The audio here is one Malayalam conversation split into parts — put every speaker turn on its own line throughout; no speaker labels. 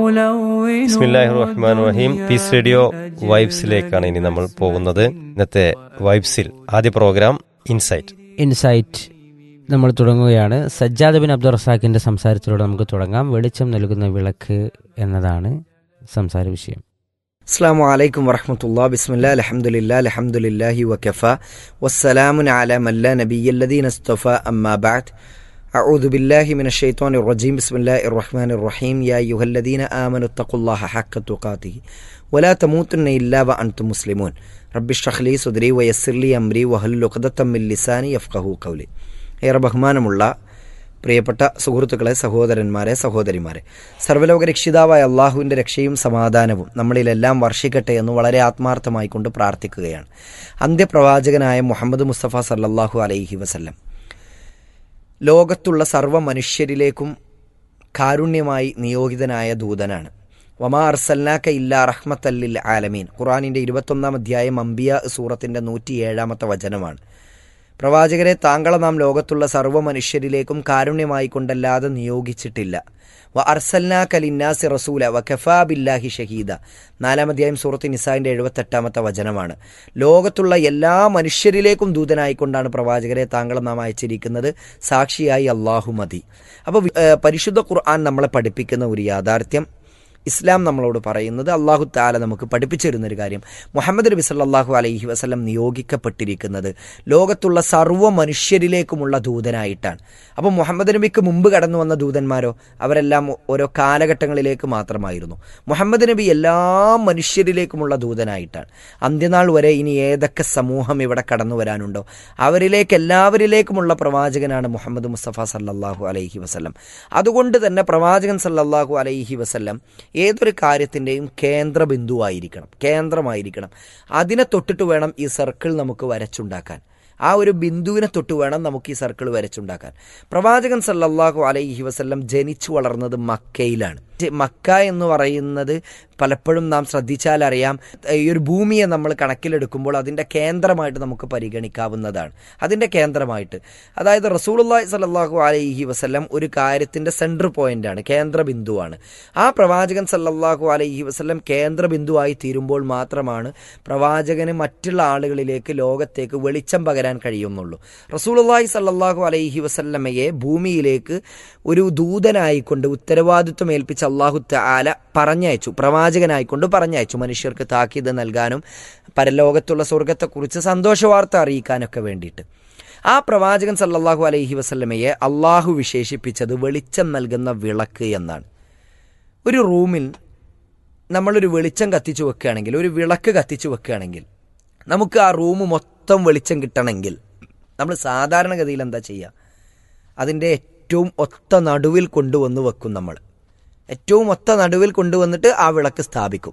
ബിസ്മില്ലാഹി റഹ്മാൻ റഹീം പീസ് റേഡിയോ വൈബ്സിലേക്കാണ് ഇനി നമ്മൾ പോകുന്നത് ഇന്നത്തെ വൈബ്സിൽ ആദ്യ പ്രോഗ്രാം ഇൻസൈറ്റ്
ഇൻസൈറ്റ് നമ്മൾ തുടങ്ങുകയാണ് സജ്ജാദ് ബിൻ അബ്ദുൾ റസാഖിന്റെ സംസാരത്തിലൂടെ നമുക്ക് തുടങ്ങാം വെളിച്ചം നൽകുന്ന വിളക്ക് എന്നതാണ് സംസാര വിഷയം
അസ്സാം വലൈക്കും വറഹമത്തുള്ള ബിസ്മില്ല അലഹമുല്ല അലഹമുല്ലാഹി വക്കഫ വസ്സലാമുൻ അല മല്ല നബിയല്ലദീൻ അസ്തഫ അമ്മാബാദ് أعوذ بالله من الشيطان الرجيم بسم الله الرحمن الرحيم يا أيها الذين آمنوا اتقوا الله حق تقاته ولا تموتن إلا وأنتم مسلمون رب اشرح لي صدري ويسر لي أمري وهل عقدة من لساني يفقهوا قولي ഏറെ ബഹുമാനമുള്ള പ്രിയപ്പെട്ട സുഹൃത്തുക്കളെ സഹോദരന്മാരെ സഹോദരിമാരെ സർവ്വലോക രക്ഷിതാവായ അള്ളാഹുവിൻ്റെ രക്ഷയും സമാധാനവും നമ്മളിലെല്ലാം വർഷിക്കട്ടെ എന്ന് വളരെ ആത്മാർത്ഥമായി കൊണ്ട് പ്രാർത്ഥിക്കുകയാണ് അന്ത്യപ്രവാചകനായ മുഹമ്മദ് മുസ്തഫ സല്ലല്ലാഹു അലൈഹി വസല്ലം ലോകത്തുള്ള സർവ്വ മനുഷ്യരിലേക്കും കാരുണ്യമായി നിയോഗിതനായ ദൂതനാണ് വമാ അർസൽനാക്ക ഇല്ലാ റഹ്മത്തല്ലിൽ ആലമീൻ ഖുറാനിൻ്റെ ഇരുപത്തൊന്നാം അധ്യായം അംബിയ സൂറത്തിൻ്റെ നൂറ്റിയേഴാമത്തെ വചനമാണ് പ്രവാചകരെ താങ്കളെ നാം ലോകത്തുള്ള സർവ്വ മനുഷ്യരിലേക്കും കാരുണ്യമായി കൊണ്ടല്ലാതെ നിയോഗിച്ചിട്ടില്ല വ അർസൽനാ കലിന്നാസി റസൂല വ കഫാ ബില്ലാഹി ഷഹീദ നാലാം അധ്യായം സൂറത്ത് നിസാന്റെ എഴുപത്തെട്ടാമത്തെ വചനമാണ് ലോകത്തുള്ള എല്ലാ മനുഷ്യരിലേക്കും ദൂതനായിക്കൊണ്ടാണ് പ്രവാചകരെ താങ്കളെ നാം അയച്ചിരിക്കുന്നത് സാക്ഷിയായി അള്ളാഹു മതി അപ്പോൾ പരിശുദ്ധ ഖുർആൻ നമ്മളെ പഠിപ്പിക്കുന്ന ഒരു യാഥാർത്ഥ്യം ഇസ്ലാം നമ്മളോട് പറയുന്നത് അള്ളാഹു താല നമുക്ക് പഠിപ്പിച്ചു തരുന്നൊരു കാര്യം മുഹമ്മദ് നബി സല്ലാഹു അലൈഹി വസ്ലം നിയോഗിക്കപ്പെട്ടിരിക്കുന്നത് ലോകത്തുള്ള സർവ്വ മനുഷ്യരിലേക്കുമുള്ള ദൂതനായിട്ടാണ് അപ്പോൾ മുഹമ്മദ് നബിക്ക് മുമ്പ് കടന്നു വന്ന ദൂതന്മാരോ അവരെല്ലാം ഓരോ കാലഘട്ടങ്ങളിലേക്ക് മാത്രമായിരുന്നു മുഹമ്മദ് നബി എല്ലാ മനുഷ്യരിലേക്കുമുള്ള ദൂതനായിട്ടാണ് അന്ത്യനാൾ വരെ ഇനി ഏതൊക്കെ സമൂഹം ഇവിടെ കടന്നു വരാനുണ്ടോ അവരിലേക്ക് എല്ലാവരിലേക്കുമുള്ള പ്രവാചകനാണ് മുഹമ്മദ് മുസ്തഫ സല്ലാഹു അലൈഹി വസ്ലം അതുകൊണ്ട് തന്നെ പ്രവാചകൻ സല്ലാഹു അലൈഹി വസ്ലം ഏതൊരു കാര്യത്തിൻ്റെയും കേന്ദ്ര ബിന്ദുവായിരിക്കണം കേന്ദ്രമായിരിക്കണം അതിനെ തൊട്ടിട്ട് വേണം ഈ സർക്കിൾ നമുക്ക് വരച്ചുണ്ടാക്കാൻ ആ ഒരു ബിന്ദുവിനെ തൊട്ട് വേണം നമുക്ക് ഈ സർക്കിൾ വരച്ചുണ്ടാക്കാൻ പ്രവാചകൻ സല്ലല്ലാഹു അലൈഹി വസല്ലം ജനിച്ചു വളർന്നത് മക്കയിലാണ് മക്ക എന്ന് പറയുന്നത് പലപ്പോഴും നാം ശ്രദ്ധിച്ചാൽ അറിയാം ഈ ഒരു ഭൂമിയെ നമ്മൾ കണക്കിലെടുക്കുമ്പോൾ അതിൻ്റെ കേന്ദ്രമായിട്ട് നമുക്ക് പരിഗണിക്കാവുന്നതാണ് അതിൻ്റെ കേന്ദ്രമായിട്ട് അതായത് റസൂലുള്ളാഹി സല്ലല്ലാഹു അലൈഹി വസല്ലം ഒരു കാര്യത്തിൻ്റെ സെൻട്രൽ പോയിന്റാണ് കേന്ദ്ര ബിന്ദുവാണ് ആ പ്രവാചകൻ സല്ലല്ലാഹു അലൈഹി വസല്ലം കേന്ദ്ര ബിന്ദുവായി തീരുമ്പോൾ മാത്രമാണ് പ്രവാചകന് മറ്റുള്ള ആളുകളിലേക്ക് ലോകത്തേക്ക് വെളിച്ചം പകരാൻ കഴിയുന്നുള്ളൂ റസൂലുള്ളാഹി സല്ലല്ലാഹു അലൈഹി വസല്ലമയെ ഭൂമിയിലേക്ക് ഒരു ദൂതനായിക്കൊണ്ട് ഉത്തരവാദിത്വം ഏൽപ്പിച്ച അള്ളാഹു ആല പറഞ്ഞയച്ചു പ്രവാചകനായിക്കൊണ്ട് പറഞ്ഞയച്ചു മനുഷ്യർക്ക് താക്കീത് നൽകാനും പരലോകത്തുള്ള സ്വർഗത്തെക്കുറിച്ച് സന്തോഷവാർത്ത അറിയിക്കാനൊക്കെ വേണ്ടിയിട്ട് ആ പ്രവാചകൻ സല്ലല്ലാഹു അലൈഹി വസല്ലമയെ അള്ളാഹു വിശേഷിപ്പിച്ചത് വെളിച്ചം നൽകുന്ന വിളക്ക് എന്നാണ് ഒരു റൂമിൽ നമ്മളൊരു വെളിച്ചം കത്തിച്ചു വെക്കുകയാണെങ്കിൽ ഒരു വിളക്ക് കത്തിച്ചു വെക്കുകയാണെങ്കിൽ നമുക്ക് ആ റൂം മൊത്തം വെളിച്ചം കിട്ടണമെങ്കിൽ നമ്മൾ സാധാരണഗതിയിൽ എന്താ ചെയ്യുക അതിൻ്റെ ഏറ്റവും ഒത്ത നടുവിൽ കൊണ്ടുവന്ന് വെക്കും നമ്മൾ ഏറ്റവും ഒത്ത നടുവിൽ കൊണ്ടുവന്നിട്ട് ആ വിളക്ക് സ്ഥാപിക്കും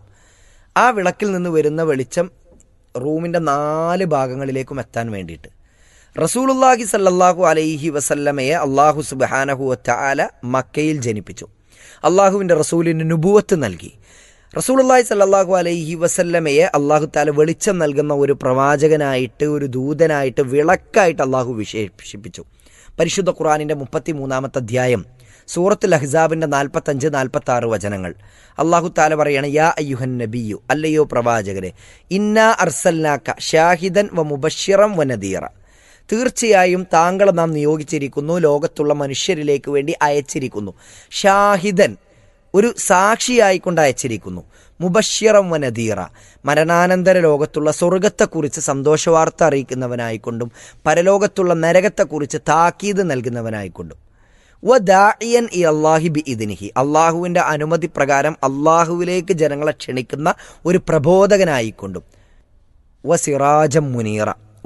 ആ വിളക്കിൽ നിന്ന് വരുന്ന വെളിച്ചം റൂമിൻ്റെ നാല് ഭാഗങ്ങളിലേക്കും എത്താൻ വേണ്ടിയിട്ട് റസൂലുല്ലാഹി സല്ലല്ലാഹു അലൈഹി വസല്ലമയെ അള്ളാഹു സുബാനഹു ആല മക്കയിൽ ജനിപ്പിച്ചു അള്ളാഹുവിൻ്റെ റസൂലിന് നുബുവത്ത് നൽകി റസൂലുള്ളാഹി സല്ലല്ലാഹു അലൈഹി വസല്ലമയെ അള്ളാഹു താല വെളിച്ചം നൽകുന്ന ഒരു പ്രവാചകനായിട്ട് ഒരു ദൂതനായിട്ട് വിളക്കായിട്ട് അള്ളാഹു വിശേഷിപ്പിച്ചു പരിശുദ്ധ ഖുറാനിൻ്റെ മുപ്പത്തി മൂന്നാമത്തെ അധ്യായം സൂറത്തുൽ അഹ്സാബിൻ്റെ നാൽപ്പത്തഞ്ച് നാൽപ്പത്തി ആറ് വചനങ്ങൾ അള്ളാഹു താല പറയാണ് യാ അയ്യുഹൻ നബിയു അല്ലയോ പ്രവാചകരെ ഇന്നാ അർസൽനാക്ക ഷാഹിദൻ വ മുബഷിറം വ നദീറ തീർച്ചയായും താങ്കളെ നാം നിയോഗിച്ചിരിക്കുന്നു ലോകത്തുള്ള മനുഷ്യരിലേക്ക് വേണ്ടി അയച്ചിരിക്കുന്നു ഷാഹിദൻ ഒരു സാക്ഷിയായിക്കൊണ്ട് അയച്ചിരിക്കുന്നു മുബഷിറം വനദീറ മരണാനന്തര ലോകത്തുള്ള സ്വർഗത്തെക്കുറിച്ച് സന്തോഷവാർത്ത അറിയിക്കുന്നവനായിക്കൊണ്ടും പരലോകത്തുള്ള നരകത്തെക്കുറിച്ച് താക്കീത് നൽകുന്നവനായിക്കൊണ്ടും വ ദാഇയൻ ഇ അള്ളാഹി ബി ഇതിനിഹി അള്ളാഹുവിൻ്റെ അനുമതി പ്രകാരം അള്ളാഹുവിലേക്ക് ജനങ്ങളെ ക്ഷണിക്കുന്ന ഒരു പ്രബോധകനായിക്കൊണ്ടും വ സിറാജം മുനീറ